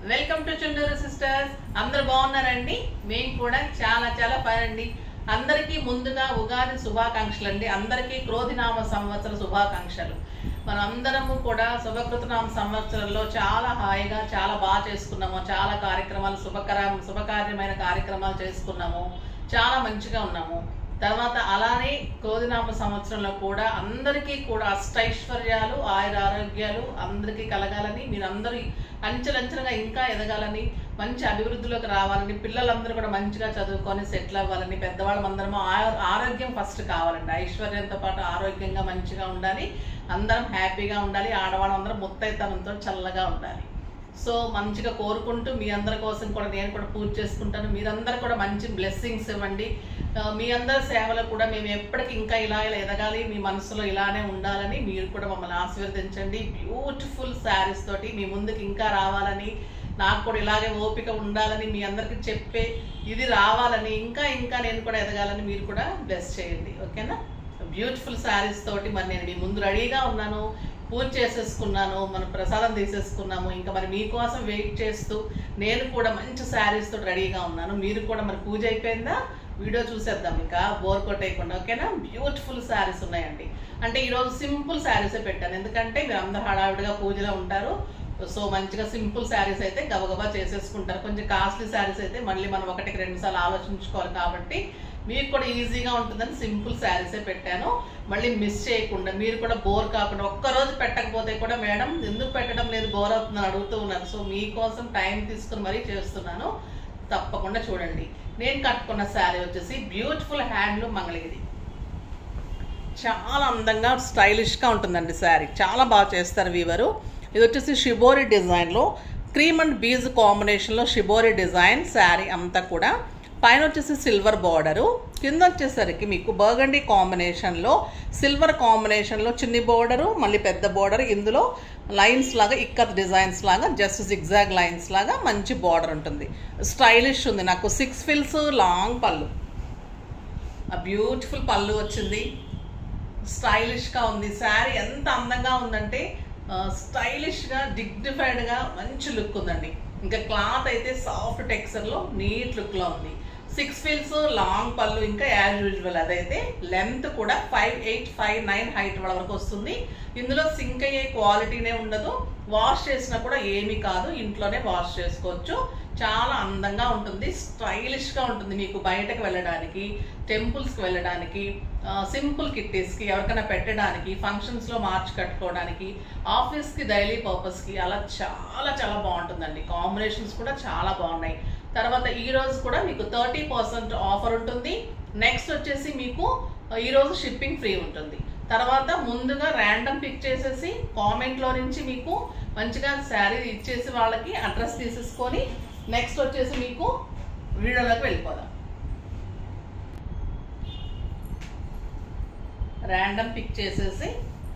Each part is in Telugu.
వెల్కమ్ టు చుండూరు సిస్టర్స్ అందరు బాగున్నారండి మేము కూడా చాలా చాలా ఫైన్ అండి అందరికీ ముందుగా ఉగాది శుభాకాంక్షలు అండి అందరికీ క్రోధినామ సంవత్సర శుభాకాంక్షలు మనం అందరము కూడా శుభకృతనామ సంవత్సరంలో చాలా హాయిగా చాలా బాగా చేసుకున్నాము చాలా కార్యక్రమాలు శుభకర శుభకార్యమైన కార్యక్రమాలు చేసుకున్నాము చాలా మంచిగా ఉన్నాము తర్వాత అలానే క్రోధినామ సంవత్సరంలో కూడా అందరికీ కూడా అష్టైశ్వర్యాలు ఆయుర ఆరోగ్యాలు అందరికీ కలగాలని మీరందరూ అంచెలంచెలుగా ఇంకా ఎదగాలని మంచి అభివృద్ధిలోకి రావాలని పిల్లలందరూ కూడా మంచిగా చదువుకొని సెటిల్ అవ్వాలని పెద్దవాళ్ళందరము ఆ- ఆరోగ్యం ఫస్ట్ కావాలండి ఐశ్వర్యంతో పాటు ఆరోగ్యంగా మంచిగా ఉండాలి అందరం హ్యాపీగా ఉండాలి ఆడవాళ్ళందరం ముత్తైతనంతో చల్లగా ఉండాలి సో మంచిగా కోరుకుంటూ మీ అందరి కోసం కూడా నేను కూడా పూజ చేసుకుంటాను మీరందరూ కూడా మంచి బ్లెస్సింగ్స్ ఇవ్వండి ఆ, మీ అందరి సేవలో కూడా మేము ఎప్పటికీ ఇంకా ఇలా ఇలా ఎదగాలి మీ మనసులో ఇలానే ఉండాలని మీరు కూడా మమ్మల్ని ఆశీర్వదించండి బ్యూటిఫుల్ శారీస్ తోటి మీ ముందుకు ఇంకా రావాలని నాకు కూడా ఇలాగే ఓపిక ఉండాలని మీ అందరికీ చెప్పే ఇది రావాలని ఇంకా ఇంకా నేను కూడా ఎదగాలని మీరు కూడా బ్లెస్ చేయండి ఓకేనా బ్యూటిఫుల్ శారీస్ తోటి మరి నేను మీ ముందు రెడీగా ఉన్నాను పూజ చేసేసుకున్నాను మన ప్రసాదం తీసేసుకున్నాము ఇంకా మరి మీకోసం వెయిట్ చేస్తూ నేను కూడా మంచి శారీస్ తోటి రెడీగా ఉన్నాను మీరు కూడా మరి పూజ అయిపోయిందా వీడియో చూసేద్దాం ఇంకా బోర్ కొట్టేయకుండా ఓకేనా బ్యూటిఫుల్ శారీస్ ఉన్నాయండి అంటే ఈరోజు సింపుల్ శారీసే పెట్టాను ఎందుకంటే మీరు అందరు హడావిడిగా పూజలో ఉంటారు సో మంచిగా సింపుల్ శారీస్ అయితే గబగబా చేసేసుకుంటారు కొంచెం కాస్ట్లీ శారీస్ అయితే మళ్ళీ మనం ఒకటికి రెండు సార్లు ఆలోచించుకోవాలి కాబట్టి మీకు కూడా ఈజీగా ఉంటుందని సింపుల్ శారీసే పెట్టాను మళ్ళీ మిస్ చేయకుండా మీరు కూడా బోర్ కాకుండా ఒక్కరోజు పెట్టకపోతే కూడా మేడం ఎందుకు పెట్టడం లేదు బోర్ అవుతుందని అడుగుతూ ఉన్నారు సో మీకోసం టైం తీసుకుని మరీ చేస్తున్నాను తప్పకుండా చూడండి నేను కట్టుకున్న శారీ వచ్చేసి బ్యూటిఫుల్ హ్యాండ్లూమ్ మంగళగిరి చాలా అందంగా స్టైలిష్గా ఉంటుందండి శారీ చాలా బాగా చేస్తారు వీవరు ఇది వచ్చేసి షిబోరి డిజైన్లో క్రీమ్ అండ్ బీజ్ కాంబినేషన్లో షిబోరి డిజైన్ శారీ అంతా కూడా పైన వచ్చేసి సిల్వర్ బార్డరు కింద వచ్చేసరికి మీకు బర్గండీ కాంబినేషన్లో సిల్వర్ కాంబినేషన్లో చిన్ని బోర్డరు మళ్ళీ పెద్ద బోర్డర్ ఇందులో లైన్స్ లాగా ఇక్కత్ డిజైన్స్ లాగా జస్ట్ జిగ్జాగ్ లైన్స్ లాగా మంచి బార్డర్ ఉంటుంది స్టైలిష్ ఉంది నాకు సిక్స్ ఫిల్స్ లాంగ్ పళ్ళు ఆ బ్యూటిఫుల్ పళ్ళు వచ్చింది స్టైలిష్గా ఉంది శారీ ఎంత అందంగా ఉందంటే ఆ, స్టైలిష్గా డిగ్నిఫైడ్గా మంచి లుక్ ఉందండి ఇంకా క్లాత్ అయితే సాఫ్ట్ టెక్స్చర్లో నీట్ లుక్లో ఉంది సిక్స్ ఫీల్స్ లాంగ్ పళ్ళు ఇంకా యాజ్ యూజువల్ అదైతే లెంత్ కూడా five eight five nine height వరకు వస్తుంది ఇందులో సింక్ అయ్యే క్వాలిటీనే ఉండదు వాష్ చేసినా కూడా ఏమీ కాదు ఇంట్లోనే వాష్ చేసుకోవచ్చు చాలా అందంగా ఉంటుంది స్టైలిష్గా ఉంటుంది మీకు బయటకు వెళ్ళడానికి టెంపుల్స్కి వెళ్ళడానికి ఆ, సింపుల్ కిట్టీస్కి ఎవరికైనా పెట్టడానికి ఫంక్షన్స్లో మార్చి కట్టుకోవడానికి ఆఫీస్కి డైలీ పర్పస్కి అలా చాలా చాలా బాగుంటుందండి కాంబినేషన్స్ కూడా చాలా బాగున్నాయి తర్వాత ఈ రోజు కూడా మీకు థర్టీ పర్సెంట్ ఆఫర్ ఉంటుంది నెక్స్ట్ వచ్చేసి మీకు ఈ రోజు షిప్పింగ్ ఫ్రీ ఉంటుంది తర్వాత ముందుగా ర్యాండమ్ పిక్ చేసేసి కామెంట్లో నుంచి మీకు మంచిగా శారీ ఇచ్చేసి వాళ్ళకి అడ్రస్ తీసేసుకొని నెక్స్ట్ వచ్చేసి మీకు వీడియోలోకి వెళ్ళిపోదాం ర్యాండమ్ పిక్ చేసేసి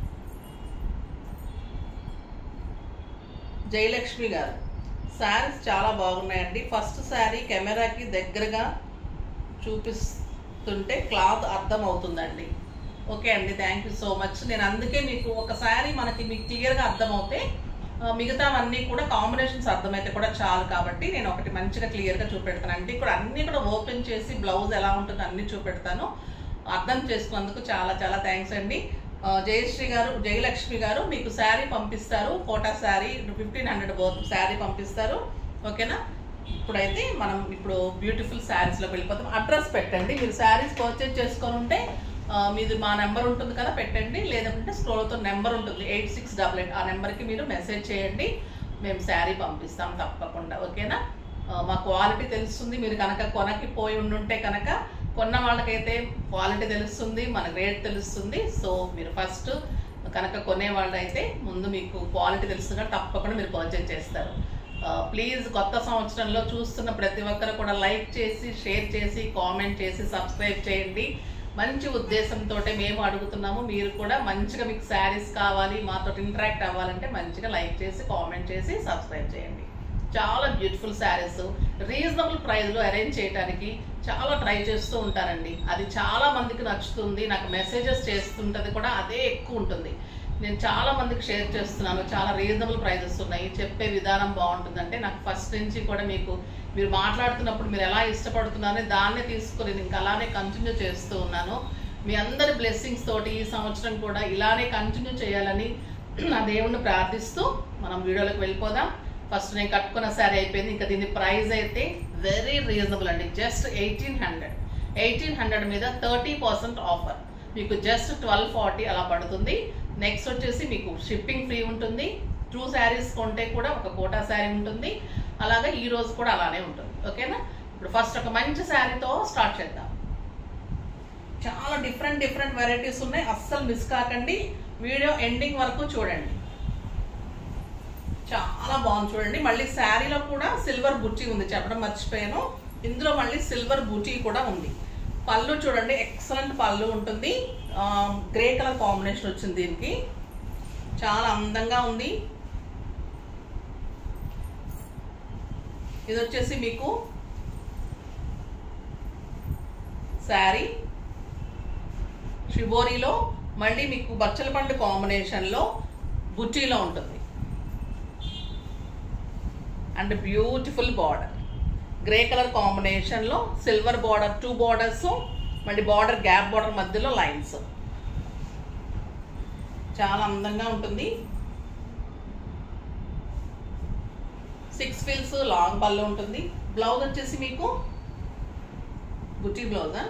జయలక్ష్మి గారు శారీస్ చాలా బాగున్నాయండి ఫస్ట్ శారీ కెమెరాకి దగ్గరగా చూపిస్తుంటే క్లాత్ అర్థం అవుతుందండి ఓకే అండి థ్యాంక్ యూ సో మచ్ నేను అందుకే మీకు ఒక శారీ మనకి మీకు క్లియర్గా అర్థమవుతే ఆ, మిగతావన్నీ కూడా కాంబినేషన్స్ అర్థమైతే కూడా చాలు కాబట్టి నేను ఒకటి మంచిగా క్లియర్గా చూపెడతాను అంటే ఇక్కడ అన్నీ కూడా ఓపెన్ చేసి బ్లౌజ్ ఎలా ఉంటుందో అన్నీ చూపెడతాను అర్థం చేసుకున్నందుకు చాలా చాలా థ్యాంక్స్ అండి ఆ, జయశ్రీ గారు జయలక్ష్మి గారు మీకు శారీ పంపిస్తారు Kota sari fifteen hundred both sari పంపిస్తారు ఓకేనా ఇప్పుడైతే మనం ఇప్పుడు బ్యూటిఫుల్ శారీస్లోకి వెళ్ళిపోతాం అడ్రస్ పెట్టండి మీరు శారీస్ పర్చేజ్ చేసుకొని ఉంటే ఆ, మీది మా నెంబర్ ఉంటుంది కదా పెట్టండి లేదంటే స్క్రోల్తో నెంబర్ ఉంటుంది ఎయిట్ సిక్స్ డబల్ ఎయిట్ ఆ నెంబర్కి మీరు మెసేజ్ చేయండి మేము శారీ పంపిస్తాం తప్పకుండా ఓకేనా ఆ, మా క్వాలిటీ తెలుస్తుంది మీరు కనుక కొనకి పోయి ఉండుంటే కనుక కొన్న వాళ్ళకైతే క్వాలిటీ తెలుస్తుంది మన రేట్ తెలుస్తుంది సో మీరు ఫస్ట్ కనుక కొనే వాళ్ళైతే ముందు మీకు క్వాలిటీ తెలుస్తుంది కాబట్టి తప్పకుండా మీరు పర్చేజ్ చేస్తారు ప్లీజ్ కొత్త సంవత్సరంలో చూస్తున్న ప్రతి ఒక్కరు కూడా లైక్ చేసి షేర్ చేసి కామెంట్ చేసి సబ్స్క్రైబ్ చేయండి మంచి ఉద్దేశంతో మేము అడుగుతున్నాము మీరు కూడా మంచిగా మీకు శారీస్ కావాలి మాతో ఇంటరాక్ట్ అవ్వాలంటే మంచిగా లైక్ చేసి కామెంట్ చేసి సబ్స్క్రైబ్ చేయండి చాలా బ్యూటిఫుల్ శారీస్ రీజనబుల్ ప్రైస్లో అరేంజ్ చేయడానికి చాలా ట్రై చేస్తూ ఉంటానండి అది చాలా మందికి నచ్చుతుంది నాకు మెసేజెస్ చేస్తుంటది కూడా అదే ఎక్కువ ఉంటుంది నేను చాలా మందికి షేర్ చేస్తున్నాను చాలా రీజనబుల్ ప్రైజెస్ ఉన్నాయి చెప్పే విధానం బాగుంటుందంటే నాకు ఫస్ట్ నుంచి కూడా మీకు మీరు మాట్లాడుతున్నప్పుడు మీరు ఎలా ఇష్టపడుతున్నారో దాన్నే తీసుకుని నేను ఇంకా అలానే కంటిన్యూ చేస్తూ ఉన్నాను మీ అందరి బ్లెస్సింగ్స్ తోటి ఈ సంవత్సరం కూడా ఇలానే కంటిన్యూ చేయాలని నా దేవుణ్ణి ప్రార్థిస్తూ మనం వీడియోలోకి వెళ్ళిపోదాం ఫస్ట్ నేను కట్టుకున్న శారీ అయిపోయింది ఇంకా దీని ప్రైస్ అయితే వెరీ రీజనబుల్ అండి just eighteen hundred eighteen hundred మీద థర్టీ పర్సెంట్ ఆఫర్ మీకు జస్ట్ ట్వెల్వ్ ఫార్టీ అలా పడుతుంది నెక్స్ట్ వచ్చేసి మీకు షిప్పింగ్ ఫ్రీ ఉంటుంది టూ శారీస్ కొంటే కూడా ఒక కోటా శారీ ఉంటుంది అలాగే ఈ రోజు కూడా అలానే ఉంటుంది ఓకేనా ఇప్పుడు ఫస్ట్ ఒక మంచి శారీతో స్టార్ట్ చేద్దాం చాలా డిఫరెంట్ డిఫరెంట్ వెరైటీస్ ఉన్నాయి అస్సలు మిస్ కాకండి వీడియో ఎండింగ్ వరకు చూడండి చాలా బాగుంది చూడండి మళ్ళీ శారీలో కూడా సిల్వర్ బుట్టి ఉంది చెప్పడం మర్చిపోయాను ఇందులో మళ్ళీ సిల్వర్ బుటీ కూడా ఉంది పళ్ళు చూడండి ఎక్సలెంట్ పళ్ళు ఉంటుంది గ్రే కలర్ కాంబినేషన్ వచ్చింది దీనికి చాలా అందంగా ఉంది ఇది వచ్చేసి మీకు శారీ షిబోరీలో మళ్ళీ మీకు బచ్చల పండు కాంబినేషన్లో బుట్టీలో ఉంటుంది and beautiful border grey colour కాంబినేషన్లో సిల్వర్ బార్డర్ టూ బార్డర్స్ మళ్ళీ బార్డర్ గ్యాప్ బార్డర్ మధ్యలో లైన్స్ చాలా అందంగా ఉంటుంది సిక్స్ ఫిల్స్ లాంగ్ పళ్ళు ఉంటుంది బ్లౌజ్ వచ్చేసి మీకు బుటీ బ్లౌజా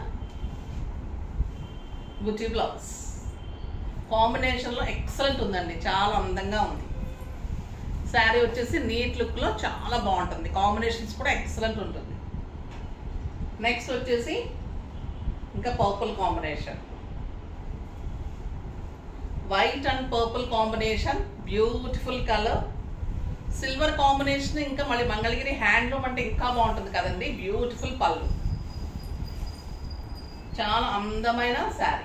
బుటీ బ్లౌజ్ కాంబినేషన్లో ఎక్సలెంట్ ఉందండి చాలా అందంగా ఉంది శారీ వచ్చేసి నీట్ లుక్లో చాలా బాగుంటుంది కాంబినేషన్స్ కూడా ఎక్సలెంట్ ఉంటుంది నెక్స్ట్ వచ్చేసి ఇంకా purple combination white and purple combination beautiful colour silver combination ఇంకా మళ్ళీ మంగళగిరి హ్యాండ్లూమ్ అంటే ఇంకా బాగుంటుంది కదండి బ్యూటిఫుల్ పళ్ళు చాలా అందమైన sari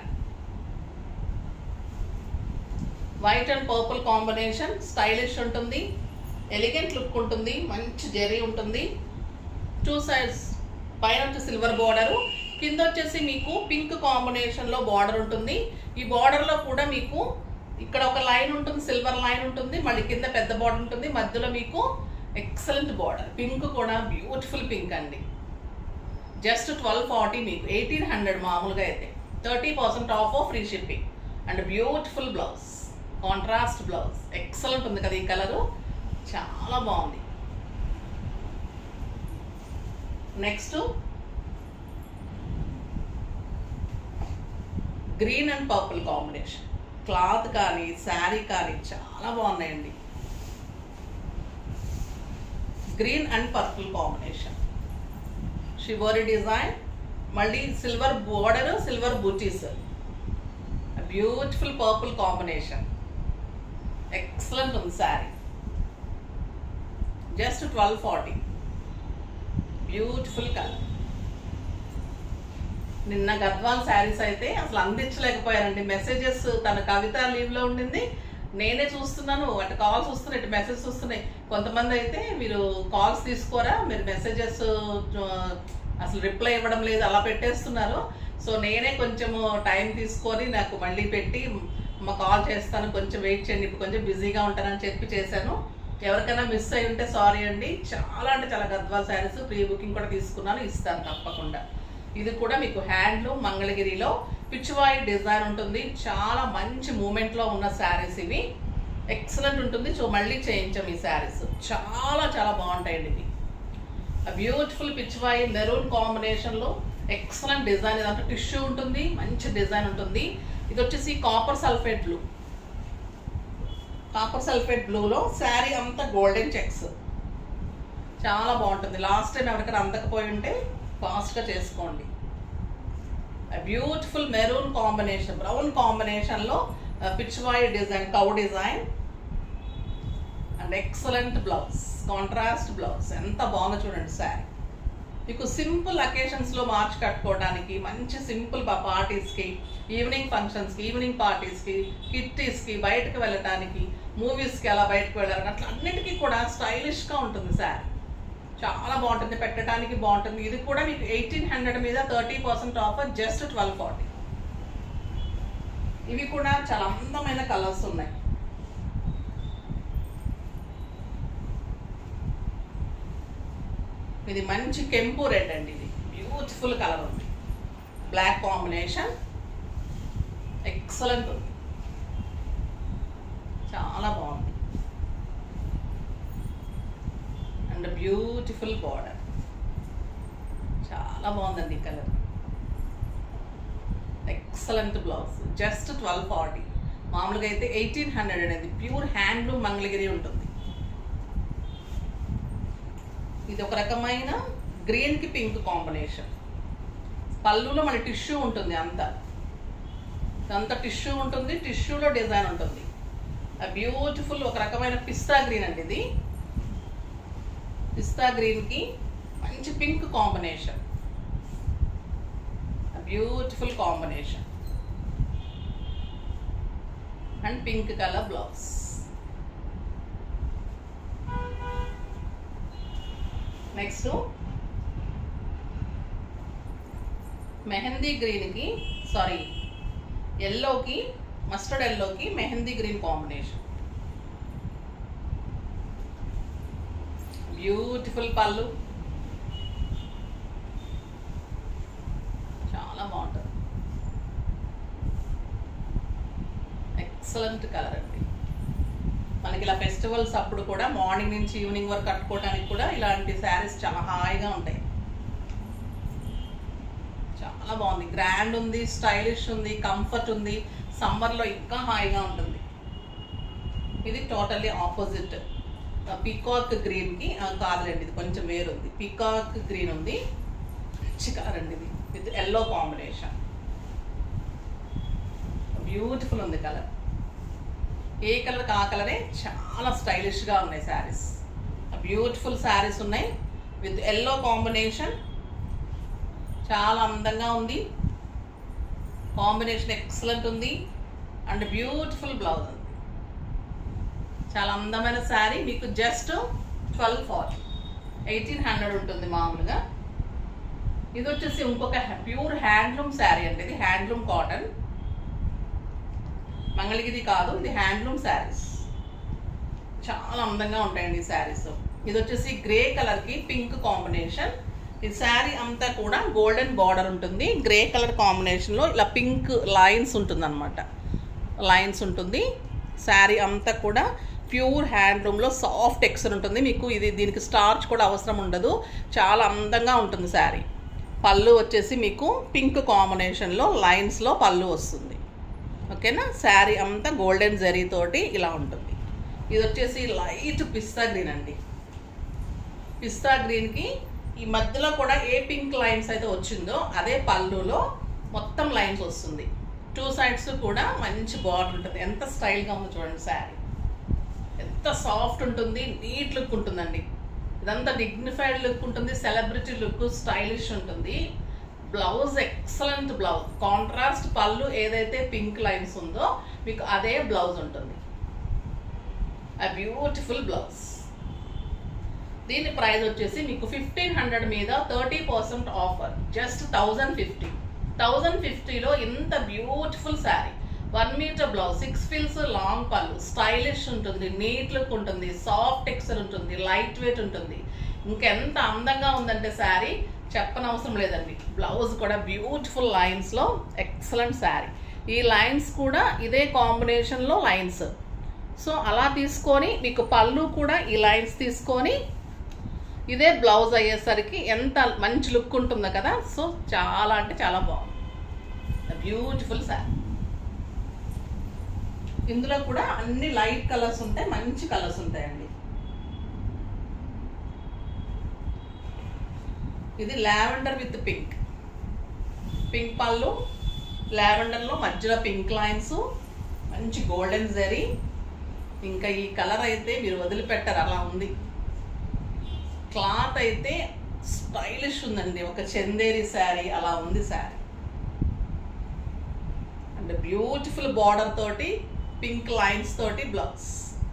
white and purple combination stylish ఉంటుంది ఎలిగెంట్ లుక్ ఉంటుంది మంచి జెరీ ఉంటుంది టూ సైడ్స్ పైన వచ్చి సిల్వర్ బార్డరు కింద వచ్చేసి మీకు పింక్ కాంబినేషన్లో బార్డర్ ఉంటుంది ఈ బార్డర్లో కూడా మీకు ఇక్కడ ఒక లైన్ ఉంటుంది సిల్వర్ లైన్ ఉంటుంది మళ్ళీ కింద పెద్ద బార్డర్ ఉంటుంది మధ్యలో మీకు ఎక్సలెంట్ బార్డర్ పింక్ కూడా బ్యూటిఫుల్ పింక్ అండి జస్ట్ ట్వెల్వ్ ఫార్టీ మీకు ఎయిటీన్ హండ్రెడ్ మామూలుగా అయితే thirty percent off free shipping and beautiful blouse contrast blouse excellent ఉంది కదా ఈ కలరు చాలా బాగుంది next green and purple combination cloth కానీ శారీ కానీ చాలా బాగున్నాయండి green and purple combination shibori design మళ్ళీ silver border silver butis beautiful purple combination excellent ఉంది sari just twelve forty beautiful colour నిన్న గద్వాల్ శారీస్ అయితే అసలు అందించలేకపోయారండి మెసేజెస్ తన కవిత లీవ్లో ఉండింది నేనే చూస్తున్నాను అటు కాల్స్ వస్తున్నాయి ఇటు మెసేజ్ వస్తున్నాయి కొంతమంది అయితే మీరు కాల్స్ తీసుకోరా మీరు మెసేజెస్ అసలు రిప్లై ఇవ్వడం లేదు అలా పెట్టేస్తున్నారు సో నేనే కొంచెము టైం తీసుకొని నాకు మళ్ళీ పెట్టి మా కాల్ చేస్తాను కొంచెం వెయిట్ చేయండి ఇప్పుడు కొంచెం బిజీగా ఉంటానని చెప్పి చేశాను ఎవరికైనా మిస్ అయి ఉంటే సారీ అండి చాలా అంటే చాలా గద్వాల్ శారీస్ ప్రీ బుకింగ్ కూడా తీసుకున్నాను ఇస్తాను తప్పకుండా ఇది కూడా మీకు హ్యాండ్లూమ్ మంగళగిరిలో పిచ్చివాయి డిజైన్ ఉంటుంది చాలా మంచి మూమెంట్లో ఉన్న శారీస్ ఇవి ఎక్సలెంట్ ఉంటుంది సో మళ్ళీ చేయించాం ఈ శారీస్ చాలా చాలా బాగుంటాయండి ఇవి బ్యూటిఫుల్ పిచ్చివాయి మెరూన్ కాంబినేషన్లో ఎక్సలెంట్ డిజైన్ ఇదంతా టిష్యూ ఉంటుంది మంచి డిజైన్ ఉంటుంది ఇది వచ్చేసి copper sulphate blue copper sulphate బ్లూలో శారీ అంతా గోల్డెన్ చెక్స్ చాలా బాగుంటుంది లాస్ట్ టైం ఎవరికైనా అందకపోయి ఉంటే ఫాస్ట్గా చేసుకోండి బ్యూటిఫుల్ మెరూన్ కాంబినేషన్ బ్రౌన్ కాంబినేషన్లో pichwai design cow design and excellent blouse contrast blouse ఎంత బాగుందో చూడండి శారీ మీకు సింపుల్ అకేషన్స్లో మార్చి కట్టుకోవడానికి మంచి సింపుల్ పార్టీస్కి ఈవినింగ్ ఫంక్షన్స్కి ఈవినింగ్ పార్టీస్కి కిట్టీస్కి బయటకు వెళ్ళటానికి మూవీస్కి అలా బయటకు వెళ్ళాలని అట్లా అన్నిటికీ కూడా స్టైలిష్గా ఉంటుంది శారీ చాలా బాగుంటుంది పెట్టడానికి బాగుంటుంది ఇది కూడా మీకు ఎయిటీన్ హండ్రెడ్ మీద thirty percent offer just twelve forty ఇవి కూడా చాలా అందమైన కలర్స్ ఉన్నాయి ఇది మంచి కెంపు రెడ్ అండి ఇది బ్యూటిఫుల్ కలర్ ఉంది బ్లాక్ కాంబినేషన్ ఎక్సలెంట్ ఉంది చాలా బాగుంది అండ్ బ్యూటిఫుల్ బార్డర్ చాలా బాగుందండి ఈ colour excellent blouse just twelve forty మామూలుగా అయితే ఎయిటీన్ హండ్రెడ్ అనేది ప్యూర్ హ్యాండ్లూమ్ మంగళగిరి ఉంటుంది ఇది ఒక రకమైన గ్రీన్కి పింక్ కాంబినేషన్ పళ్ళులో మన టిష్యూ ఉంటుంది అంతా అంత టిష్యూ ఉంటుంది టిష్యూలో డిజైన్ ఉంటుంది బ్యూటిఫుల్ ఒక రకమైన పిస్తా గ్రీన్ అండి ఇది పిస్తా గ్రీన్కి మంచి pink combination beautiful combination and pink colour blouse next mehndi గ్రీన్కి సారీ ఎల్లోకి మస్టర్డ్ ఎల్లోకి mehndi green combination beautiful pallu చాలా బాగుంటుంది ఎక్సలెంట్ కలర్ అండి మనకి ఇలా ఫెస్టివల్స్ అప్పుడు కూడా మార్నింగ్ నుంచి ఈవినింగ్ వరకు కట్టుకోవడానికి కూడా ఇలాంటి శారీస్ చాలా హాయిగా ఉంటాయి చాలా బాగుంది గ్రాండ్ ఉంది స్టైలిష్ ఉంది కంఫర్ట్ ఉంది సమ్మర్లో ఇంకా హాయిగా ఉంటుంది ఇది టోటల్లీ ఆపోజిట్ పీకాక్ గ్రీన్కి కాదులేండి ఇది కొంచెం వేరుంది పీకాక్ గ్రీన్ ఉంది మంచి కలర్ అండి ఇది విత్ ఎల్లో కాంబినేషన్ బ్యూటిఫుల్ ఉంది కలర్ ఏ కలర్ ఆ కలరే చాలా స్టైలిష్గా ఉన్నాయి శారీస్ బ్యూటిఫుల్ శారీస్ ఉన్నాయి విత్ ఎల్లో కాంబినేషన్ చాలా అందంగా ఉంది కాంబినేషన్ ఎక్సలెంట్ ఉంది అండ్ బ్యూటిఫుల్ బ్లౌజ్ ఉంది చాలా అందమైన శారీ మీకు just twelve forty eighteen hundred ఉంటుంది మామూలుగా ఇది వచ్చేసి ఇంకొక ప్యూర్ హ్యాండ్లూమ్ శారీ అండి ఇది హ్యాండ్లూమ్ కాటన్ మంగళగిరి కాదు ఇది హ్యాండ్లూమ్ శారీస్ చాలా అందంగా ఉంటాయండి ఈ శారీస్ ఇది వచ్చేసి గ్రే కలర్కి పింక్ కాంబినేషన్ ఈ శారీ అంతా కూడా గోల్డెన్ బార్డర్ ఉంటుంది గ్రే కలర్ కాంబినేషన్లో ఇలా పింక్ లైన్స్ ఉంటుంది అనమాట లైన్స్ ఉంటుంది శారీ అంతా కూడా ప్యూర్ హ్యాండ్లూమ్లో సాఫ్ట్ టెక్స్చర్ ఉంటుంది మీకు ఇది దీనికి స్టార్చ్ కూడా అవసరం ఉండదు చాలా అందంగా ఉంటుంది శారీ పళ్ళు వచ్చేసి మీకు పింక్ కాంబినేషన్లో లైన్స్లో పళ్ళు వస్తుంది ఓకేనా శారీ అంతా గోల్డెన్ జరీ తోటి ఇలా ఉంటుంది ఇది వచ్చేసి లైట్ పిస్తా గ్రీన్ అండి పిస్తా గ్రీన్కి ఈ మధ్యలో కూడా ఏ పింక్ లైన్స్ అయితే వచ్చిందో అదే పళ్ళులో మొత్తం లైన్స్ వస్తుంది టూ సైడ్స్ కూడా మంచి బార్డర్ ఉంటుంది ఎంత స్టైల్గా ఉందో చూడండి శారీ ఎంత సాఫ్ట్ ఉంటుంది నీట్ లుక్ ఉంటుందండి ఇదంతా డిగ్నిఫైడ్ లుక్ ఉంటుంది సెలబ్రిటీ లుక్ స్టైలిష్ ఉంటుంది blouse excellent blouse contrast pallu ఏదైతే పింక్ లైన్స్ ఉందో మీకు అదే బ్లౌజ్ ఉంటుంది ఆ బ్యూటిఫుల్ బ్లౌజ్ దీని ప్రైస్ వచ్చేసి మీకు ఫిఫ్టీన్ హండ్రెడ్ మీద thirty percent offer just thousand fifty thousand ఫిఫ్టీలో ఇంత beautiful sari one metre blouse six fills long pallu stylish ఉంటుంది నీట్ లుక్ ఉంటుంది సాఫ్ట్ టెక్స్చర్ ఉంటుంది లైట్ వెయిట్ ఉంటుంది ఇంకెంత అందంగా ఉందంటే శారీ చెప్పనవసరం లేదండి బ్లౌజ్ కూడా బ్యూటిఫుల్ లైన్స్లో ఎక్సలెంట్ శారీ ఈ లైన్స్ కూడా ఇదే కాంబినేషన్లో లైన్స్ సో అలా తీసుకొని మీకు పళ్ళు కూడా ఈ లైన్స్ తీసుకొని ఇదే బ్లౌజ్ అయ్యేసరికి ఎంత మంచి లుక్ ఉంటుందో కదా సో చాలా అంటే చాలా బాగుంది బ్యూటిఫుల్ శారీ ఇందులో కూడా అన్ని లైట్ కలర్స్ ఉంటాయి మంచి కలర్స్ ఉంటాయండి ఇది lavender with pink pink pallu లావెండర్లో మధ్యలో పింక్ లైన్స్ మంచి గోల్డెన్ జరీ ఇంకా ఈ కలర్ అయితే మీరు వదిలిపెట్టరు అలా ఉంది క్లాత్ అయితే స్టైలిష్ ఉందండి ఒక చందేరి శారీ అలా ఉంది శారీ అండ్ బ్యూటిఫుల్ బార్డర్ తోటి పింక్ లైన్స్ తోటి బ్లౌజ్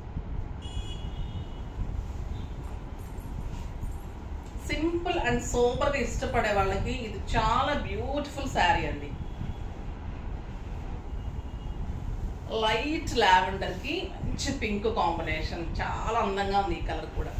సింపుల్ అండ్ సూపర్గా ఇష్టపడే వాళ్ళకి ఇది చాలా బ్యూటిఫుల్ శారీ అండి లైట్ లావెండర్కి మంచి పింక్ కాంబినేషన్ చాలా అందంగా ఉంది ఈ కలర్ కూడా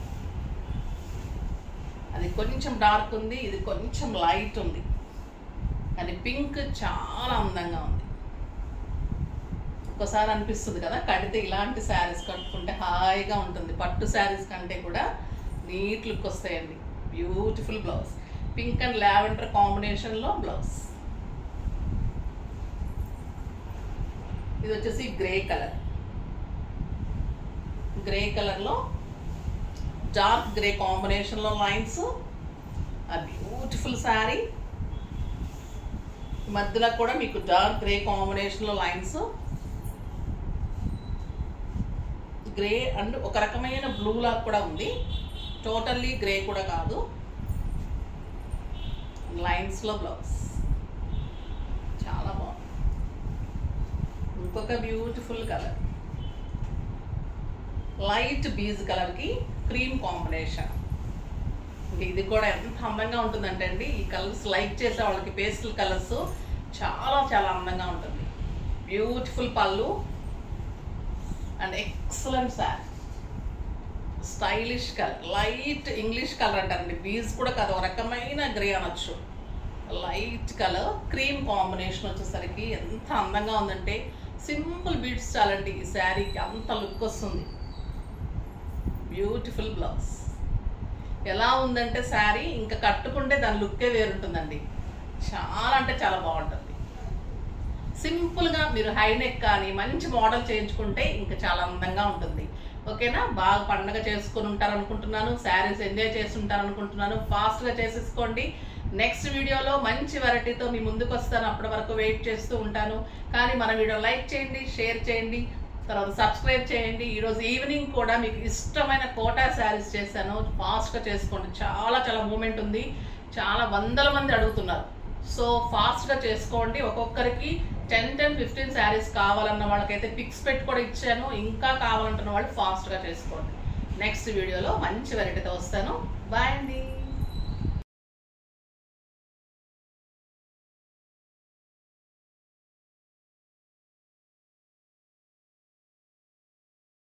అది కొంచెం డార్క్ ఉంది ఇది కొంచెం లైట్ ఉంది కానీ పింక్ చాలా అందంగా ఉంది ఒక్కోసారి అనిపిస్తుంది కదా కడితే ఇలాంటి శారీస్ కట్టుకుంటే హాయిగా ఉంటుంది పట్టు శారీస్ కంటే కూడా నీట్ లుక్ వస్తాయండి beautiful blouse pink and lavender కాంబినేషన్లో బ్లౌజ్ ఇది వచ్చేసి గ్రే కలర్ గ్రే కలర్లో డార్క్ గ్రే కాంబినేషన్లో లైన్స్ ఆ బ్యూటిఫుల్ శారీ మధ్యలో కూడా మీకు డార్క్ గ్రే కాంబినేషన్లో లైన్స్ గ్రే అండ్ ఒక రకమైన బ్లూ లాగా కూడా ఉంది టోటల్లీ గ్రే కూడా కాదు లైన్స్లో బ్లౌజ్ చాలా బాగుంది ఇంకొక బ్యూటిఫుల్ కలర్ లైట్ బీజ్ కలర్కి క్రీమ్ కాంబినేషన్ ఇంకా ఇది కూడా ఎంత అందంగా ఉంటుందంటే అండి ఈ కలర్స్ లైక్ చేసే వాళ్ళకి పేస్టల్ కలర్స్ చాలా చాలా అందంగా ఉంటుంది beautiful pallu and excellent sari stylish colour light English colour అంటారండి బీజ్ కూడా కాదు ఒక రకమైన గ్రే అనొచ్చు లైట్ కలర్ క్రీమ్ కాంబినేషన్ వచ్చేసరికి ఎంత అందంగా ఉందంటే సింపుల్ బీడ్స్ చాలండి ఈ శారీకి అంత లుక్ వస్తుంది బ్యూటిఫుల్ బ్లౌజ్ ఎలా ఉందంటే శారీ ఇంకా కట్టుకుంటే దాని లుక్కే వేరుంటుందండి చాలా అంటే చాలా బాగుంటుంది సింపుల్గా మీరు హై నెక్ కానీ మంచి మోడల్ చేయించుకుంటే ఇంకా చాలా అందంగా ఉంటుంది ఓకేనా బాగా పండగ చేసుకుని ఉంటారు అనుకుంటున్నాను శారీస్ ఎంజాయ్ చేస్తుంటారు అనుకుంటున్నాను ఫాస్ట్గా చేసేసుకోండి నెక్స్ట్ వీడియోలో మంచి వెరైటీతో మీ ముందుకు వస్తాను అప్పటి వరకు వెయిట్ చేస్తూ ఉంటాను కానీ మన వీడియో లైక్ చేయండి షేర్ చేయండి తర్వాత సబ్స్క్రైబ్ చేయండి ఈరోజు ఈవినింగ్ కూడా మీకు ఇష్టమైన కోటా శారీస్ చేశాను ఫాస్ట్గా చేసుకోండి చాలా చాలా మూమెంట్ ఉంది చాలా వందల మంది అడుగుతున్నారు సో ఫాస్ట్గా చేసుకోండి ఒక్కొక్కరికి టెన్ టెన్ ఫిఫ్టీన్ శారీస్ కావాలన్న వాళ్ళకైతే పిక్స్ పెట్టి కూడా ఇచ్చాను ఇంకా కావాలంటున్న వాళ్ళు ఫాస్ట్గా చేసుకోండి నెక్స్ట్ వీడియోలో మంచి వెరైటీతో వస్తాను బాయ్ అండి